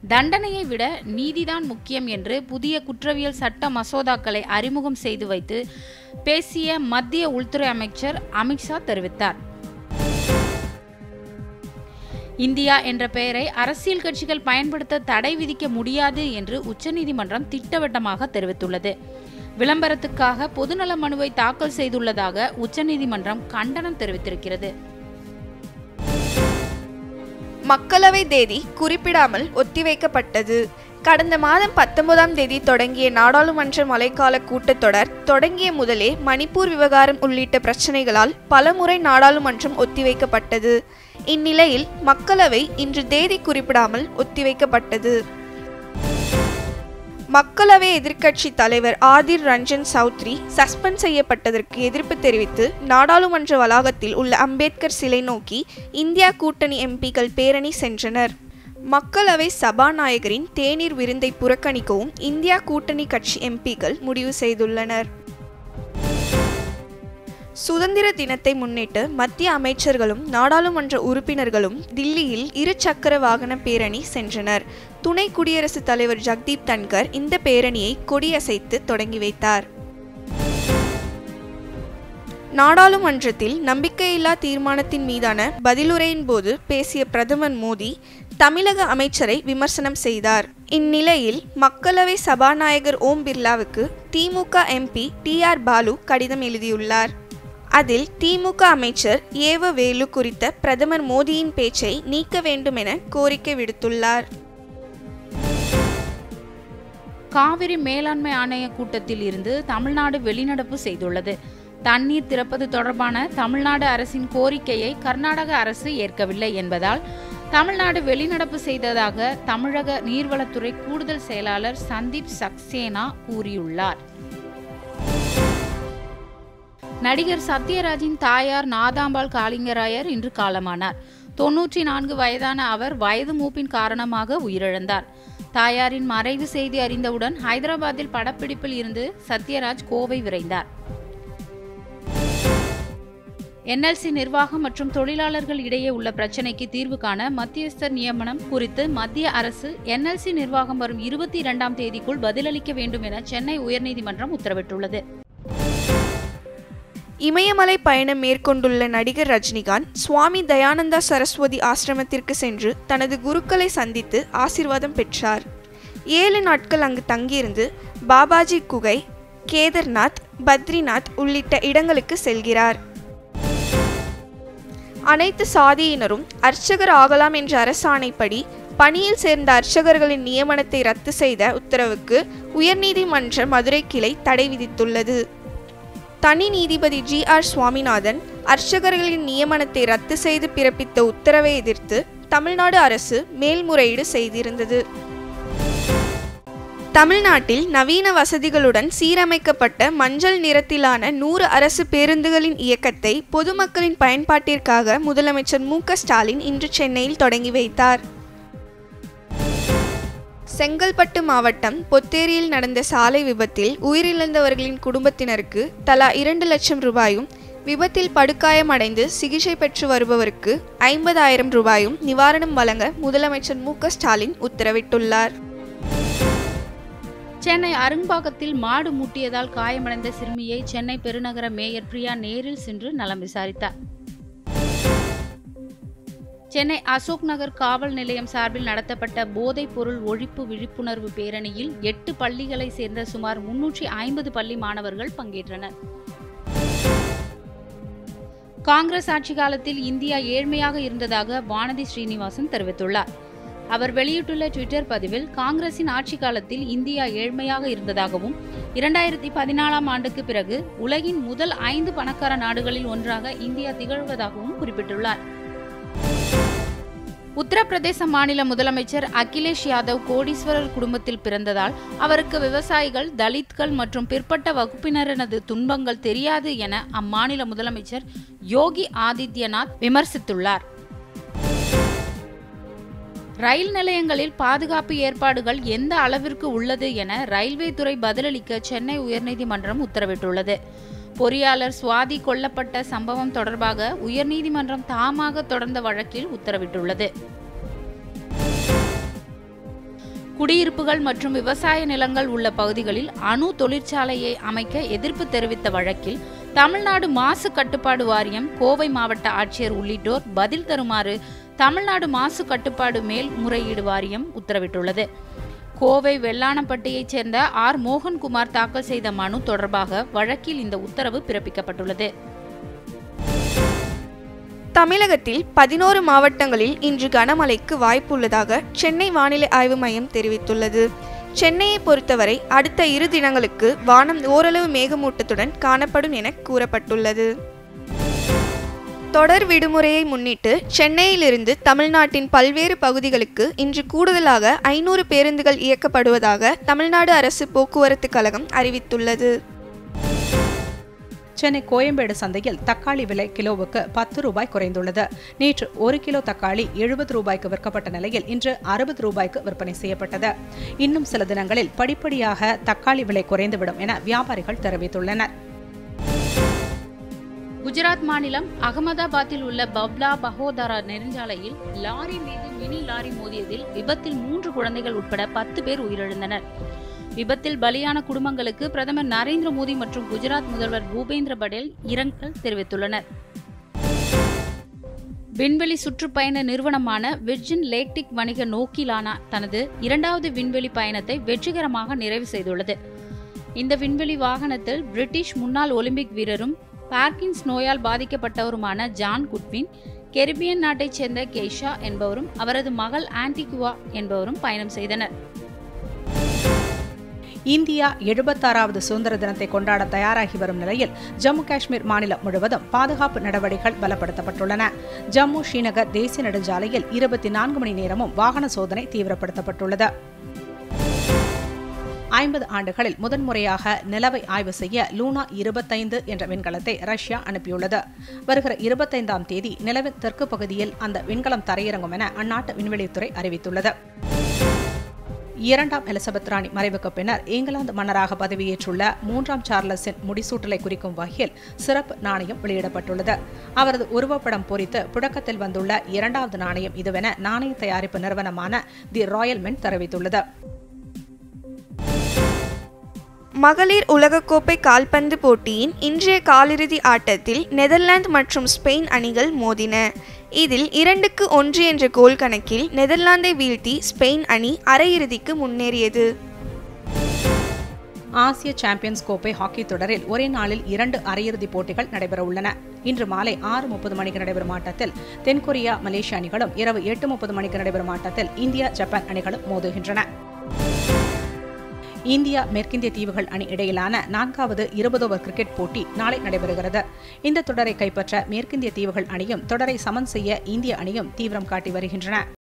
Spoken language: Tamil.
தண்டனையை விட நீதிதான் முக்கியம் என்று புதிய குற்றவியல் சட்ட மசோதாக்களை அறிமுகம் செய்து வைத்து பேசிய மத்திய உள்துறை அமைச்சர் அமித்ஷா தெரிவித்தார் இந்தியா என்ற பெயரை அரசியல் கட்சிகள் பயன்படுத்த தடை விதிக்க முடியாது என்று உச்சநீதிமன்றம் திட்டவட்டமாக தெரிவித்துள்ளது விளம்பரத்துக்காக பொதுநல மனுவை தாக்கல் செய்துள்ளதாக உச்சநீதிமன்றம் கண்டனம் தெரிவித்திருக்கிறது மக்களவை தேதி குறிப்பிடாமல் ஒத்திவைக்கப்பட்டது கடந்த மாதம் பத்தொன்பதாம் தேதி தொடங்கிய நாடாளுமன்ற மழைக்கால கூட்டத்தொடர் தொடங்கிய முதலே மணிப்பூர் விவகாரம் உள்ளிட்ட பிரச்சனைகளால் பலமுறை நாடாளுமன்றம் ஒத்திவைக்கப்பட்டது இந்நிலையில் மக்களவை இன்று தேதி குறிப்பிடாமல் ஒத்திவைக்கப்பட்டது மக்களவை எதிர்க்கட்சி தலைவர் ஆதிர் ரஞ்சன் சௌத்ரி சஸ்பெண்ட் செய்யப்பட்டதற்கு எதிர்ப்பு தெரிவித்து நாடாளுமன்ற வளாகத்தில் உள்ள அம்பேத்கர் சிலை நோக்கி இந்தியா கூட்டணி எம்பிக்கள் பேரணி சென்றனர் மக்களவை சபாநாயகரின் தேநீர் விருந்தை புறக்கணிக்கவும் இந்தியா கூட்டணி கட்சி எம்பிக்கள் முடிவு செய்துள்ளனர் சுதந்திர தினத்தை முன்னிட்டு மத்திய அமைச்சர்களும் நாடாளுமன்ற உறுப்பினர்களும் தில்லியில் இரு சக்கர வாகன பேரணி சென்றனர் துணை குடியரசுத் தலைவர் ஜக்தீப் தன்கர் இந்த பேரணியை கொடியசைத்து தொடங்கி வைத்தார் நாடாளுமன்றத்தில் நம்பிக்கையில்லா தீர்மானத்தின் மீதான பதிலுரையின் போது பேசிய பிரதமர் மோடி தமிழக அமைச்சரை விமர்சனம் செய்தார் இந்நிலையில் மக்களவை சபாநாயகர் ஓம் பிர்லாவுக்கு DMK MP T R Baalu கடிதம் எழுதியுள்ளார் அதில் திமுக அமைச்சர் ஏவ வேலு குறித்த பிரதமர் மோடியின் பேச்சை நீக்க வேண்டும் என கோரிக்கை விடுத்துள்ளார் காவிரி மேலாண்மை ஆணைய கூட்டத்தில் இருந்து தமிழ்நாடு வெளிநடப்பு செய்துள்ளது தண்ணீர் திறப்பது தொடர்பான தமிழ்நாடு அரசின் கோரிக்கையை கர்நாடக அரசு ஏற்கவில்லை என்பதால் தமிழ்நாடு வெளிநடப்பு செய்ததாக தமிழக நீர்வளத்துறை கூடுதல் செயலாளர் சந்தீப் சக்சேனா கூறியுள்ளார் நடிகர் சத்யராஜின் தாயார் நாதாம்பாள் காளிங்கராயர் இன்று காலமானார் தொன்னூற்றி நான்கு வயதான அவர் வயது மூப்பின் காரணமாக உயிரிழந்தார் தாயாரின் மறைவு செய்தி அறிந்தவுடன் ஹைதராபாத்தில் படப்பிடிப்பில் இருந்து சத்யராஜ் கோவை விரைந்தார் என்எல்சி நிர்வாகம் மற்றும் தொழிலாளர்கள் இடையே உள்ள பிரச்சினைக்கு தீர்வு காண மத்தியஸ்தர் நியமனம் குறித்து மத்திய அரசு என்எல்சி நிர்வாகம் வரும் இருபத்தி இரண்டாம் தேதிக்குள் பதிலளிக்க வேண்டும் என சென்னை உயர்நீதிமன்றம் உத்தரவிட்டுள்ளது இமயமலை பயணம் மேற்கொண்டுள்ள நடிகர் ரஜினிகாந்த் சுவாமி தயானந்தா சரஸ்வதி ஆசிரமத்திற்கு சென்று தனது குருக்களை சந்தித்து ஆசிர்வாதம் பெற்றார் ஏழு நாட்கள் அங்கு தங்கியிருந்து பாபாஜி குகை கேதர்நாத் பத்ரிநாத் உள்ளிட்ட இடங்களுக்கு செல்கிறார் அனைத்து சாதியினரும் அர்ச்சகர் ஆகலாம் என்ற அரசாணைப்படி பணியில் சேர்ந்த அர்ச்சகர்களின் நியமனத்தை ரத்து செய்த உத்தரவுக்கு உயர்நீதிமன்ற மதுரை கிளை தடை விதித்துள்ளது தனி நீதிபதி ஜி ஆர் சுவாமிநாதன் அர்ச்சகர்களின் நியமனத்தை ரத்து செய்து பிறப்பித்த உத்தரவை எதிர்த்து தமிழ்நாடு அரசு மேல்முறையீடு செய்திருந்தது தமிழ்நாட்டில் நவீன வசதிகளுடன் சீரமைக்கப்பட்ட மஞ்சள் நிறத்திலான நூறு அரசு பேருந்துகளின் இயக்கத்தை பொதுமக்களின் பயன்பாட்டிற்காக முதலமைச்சர் மு க ஸ்டாலின் இன்று சென்னையில் தொடங்கி வைத்தார் செங்கல்பட்டு மாவட்டம் பொத்தேரியில் நடந்த சாலை விபத்தில் உயிரிழந்தவர்களின் குடும்பத்தினருக்கு தலா இரண்டு லட்சம் ரூபாயும் விபத்தில் படுகாயமடைந்து சிகிச்சை பெற்று வருபவருக்கு ஐம்பதாயிரம் ரூபாயும் நிவாரணம் வழங்க முதலமைச்சர் மு க ஸ்டாலின் உத்தரவிட்டுள்ளார் சென்னை அரும்பாக்கத்தில் மாடு முட்டியதால் காயமடைந்த சிறுமியை சென்னை பெருநகர மேயர் பிரியா நேரில் சென்று நலம் விசாரித்தார் சென்னை அசோக் நகர் காவல் நிலையம் சார்பில் நடத்தப்பட்ட போதைப் பொருள் ஒழிப்பு விழிப்புணர்வு பேரணியில் எட்டு பள்ளிகளை சேர்ந்த சுமார் முன்னூற்றி ஐம்பது பள்ளி மாணவர்கள் பங்கேற்றனர் காங்கிரஸ் ஆட்சி காலத்தில் இந்தியா ஏழ்மையாக இருந்ததாக வானதி ஸ்ரீனிவாசன் தெரிவித்துள்ளார் அவர் வெளியிட்டுள்ள ட்விட்டர் பதிவில் காங்கிரசின் ஆட்சி காலத்தில் இந்தியா ஏழ்மையாக இருந்ததாகவும் இரண்டாயிரத்தி பதினாலாம் ஆண்டுக்கு பிறகு உலகின் முதல் ஐந்து பணக்கார நாடுகளில் ஒன்றாக இந்தியா திகழ்வதாகவும் குறிப்பிட்டுள்ளார் உத்தரப்பிரதேச மாநில முதலமைச்சர் அகிலேஷ் யாதவ் கோடீஸ்வரர் குடும்பத்தில் பிறந்ததால் அவருக்கு விவசாயிகள் தலித்கள் மற்றும் பிற்பட்ட வகுப்பினரினது துன்பங்கள் தெரியாது என அம்மாநில முதலமைச்சர் யோகி ஆதித்யநாத் விமர்சித்துள்ளார் ரயில் நிலையங்களில் பாதுகாப்பு ஏற்பாடுகள் எந்த அளவிற்கு உள்ளது என ரயில்வே துறை பதிலளிக்க சென்னை உயர்நீதிமன்றம் உத்தரவிட்டுள்ளது பொறியாளர் சுவாதி கொல்லப்பட்ட சம்பவம் தொடர்பாக உயர்நீதிமன்றம் தாமாக தொடர்ந்த வழக்கில் உத்தரவிட்டுள்ளது குடியிருப்புகள் மற்றும் விவசாய நிலங்கள் உள்ள பகுதிகளில் அணு தொழிற்சாலையை அமைக்க எதிர்ப்பு தெரிவித்த வழக்கில் தமிழ்நாடு மாசு கட்டுப்பாடு வாரியம் கோவை மாவட்ட ஆட்சியர் உள்ளிட்டோர் பதில் தருமாறு தமிழ்நாடு மாசு கட்டுப்பாடு மேல்முறையீடு வாரியம் உத்தரவிட்டுள்ளது கோவை வெள்ளானப்பட்டியைச் சேர்ந்த ஆர் மோகன்குமார் தாக்கல் செய்த மனு தொடர்பாக வழக்கில் இந்த உத்தரவு பிறப்பிக்கப்பட்டுள்ளது தமிழகத்தில் பதினோரு மாவட்டங்களில் இன்று கனமழைக்கு வாய்ப்புள்ளதாக சென்னை வானிலை ஆய்வு மையம் தெரிவித்துள்ளது சென்னையை பொறுத்தவரை அடுத்த இரு தினங்களுக்கு வானம் ஓரளவு மேகமூட்டத்துடன் காணப்படும் என கூறப்பட்டுள்ளது தொடர் விடுமுறையை முன்னிட்டு சென்னையிலிருந்து தமிழ்நாட்டின் பல்வேறு பகுதிகளுக்கு இன்று கூடுதலாக ஐநூறு பேருந்துகள் இயக்கப்படுவதாக தமிழ்நாடு அரசு போக்குவரத்து கழகம் அறிவித்துள்ளது சென்னை கோயம்பேடு சந்தையில் தக்காளி விலை கிலோவுக்கு பத்து ரூபாய் குறைந்துள்ளது நேற்று ஒரு கிலோ தக்காளி எழுபது ரூபாய்க்கு விற்கப்பட்ட நிலையில் இன்று அறுபது ரூபாய்க்கு விற்பனை செய்யப்பட்டது இன்னும் சில தினங்களில் படிப்படியாக தக்காளி விலை குறைந்துவிடும் என வியாபாரிகள் தெரிவித்துள்ளனர் குஜராத் மாநிலம் அகமதாபாத்தில் உள்ள பப்லா பகோதாரா நெடுஞ்சாலையில் லாரி மீது மினி லாரி மோதியதில் விபத்தில் மூன்று குழந்தைகள் உட்பட பத்து பேர் உயிரிழந்தனர் விபத்தில் பலியான குடும்பங்களுக்கு பிரதமர் நரேந்திர மோடி மற்றும் குஜராத் முதல்வர் பூபேந்திர படேல் இரங்கல் தெரிவித்துள்ளனர் விண்வெளி சுற்றுப்பயண நிறுவனமான விர்ஜின் லேக்டிக் வணிக நோக்கிலானா தனது இரண்டாவது விண்வெளி பயணத்தை வெற்றிகரமாக நிறைவு செய்துள்ளது இந்த விண்வெளி வாகனத்தில் பிரிட்டிஷ் முன்னாள் ஒலிம்பிக் வீரரும் பார்க்கின்ஸ் நோயால் பாதிக்கப்பட்டவருமான ஜான் குட்வின் கெரிபியன் நாட்டைச் சேர்ந்த கெய்ஷா என்பவரும் அவரது மகள் ஆன்டிகுவா என்பவரும் பயணம் செய்தனர் இந்தியா எழுபத்தாறாவது சுதந்திர தினத்தை கொண்டாட தயாராகி வரும் நிலையில் ஜம்மு காஷ்மீர் மாநிலம் முழுவதும் பாதுகாப்பு நடவடிக்கைகள் பலப்படுத்தப்பட்டுள்ளன ஜம்மு ஸ்ரீநகர் தேசிய நெடுஞ்சாலையில் இருபத்தி நான்கு மணி நேரமும் வாகன சோதனை தீவிரப்படுத்தப்பட்டுள்ளது ஐம்பது ஆண்டுகளில் முதன்முறையாக நிலவை ஆய்வு செய்ய லூனா இருபத்தைந்து என்ற விண்கலத்தை ரஷ்யா அனுப்பியுள்ளது வருகிற இருபத்தைந்தாம் தேதி நிலவின் தெற்கு பகுதியில் அந்த விண்கலம் தரையிறங்கும் என அந்நாட்டு விண்வெளித்துறை அறிவித்துள்ளது இரண்டாம் எலிசபெத் ராணி மறைவுக்கு பின்னர் இங்கிலாந்து மன்னராக பதவியேற்றுள்ள மூன்றாம் சார்லஸின் முடிசூட்டலை குறிக்கும் வகையில் சிறப்பு நாணயம் வெளியிடப்பட்டுள்ளது அவரது உருவப்படம் பொறித்து புழக்கத்தில் வந்துள்ள இரண்டாவது நாணயம் இதுவென நாணய தயாரிப்பு நிறுவனமான தி ராயல் மென்ட் தெரிவித்துள்ளது மகளிர் உலகக்கோப்பை கால்பந்து போட்டியின் இன்றைய காலிறுதி ஆட்டத்தில் நெதர்லாந்து மற்றும் ஸ்பெயின் அணிகள் மோதின இதில் இரண்டுக்கு ஒன்று என்ற கோல் கணக்கில் நெதர்லாந்தை வீழ்த்தி ஸ்பெயின் அணி அரையிறுதிக்கு முன்னேறியது ஆசிய சாம்பியன்ஸ் கோப்பை ஹாக்கி தொடரில் ஒரே நாளில் இரண்டு அரையிறுதிப் போட்டிகள் நடைபெறவுள்ளன இன்று மாலை ஆறு முப்பது மணிக்கு நடைபெறும் ஆட்டத்தில் தென்கொரியா மலேசிய அணிகளும் இரவு எட்டு முப்பது மணிக்கு நடைபெறும் ஆட்டத்தில் இந்தியா ஜப்பான் அணிகளும் மோதுகின்றன இந்தியா மேற்கிந்திய தீவுகள் அணி இடையிலான நான்காவது இருபது ஓவர் கிரிக்கெட் போட்டி நாளை நடைபெறுகிறது இந்த தொடரை கைப்பற்ற மேற்கிந்திய தீவுகள் அணியும் தொடரை சமன் செய்ய இந்திய அணியும் தீவிரம் காட்டி வருகின்றன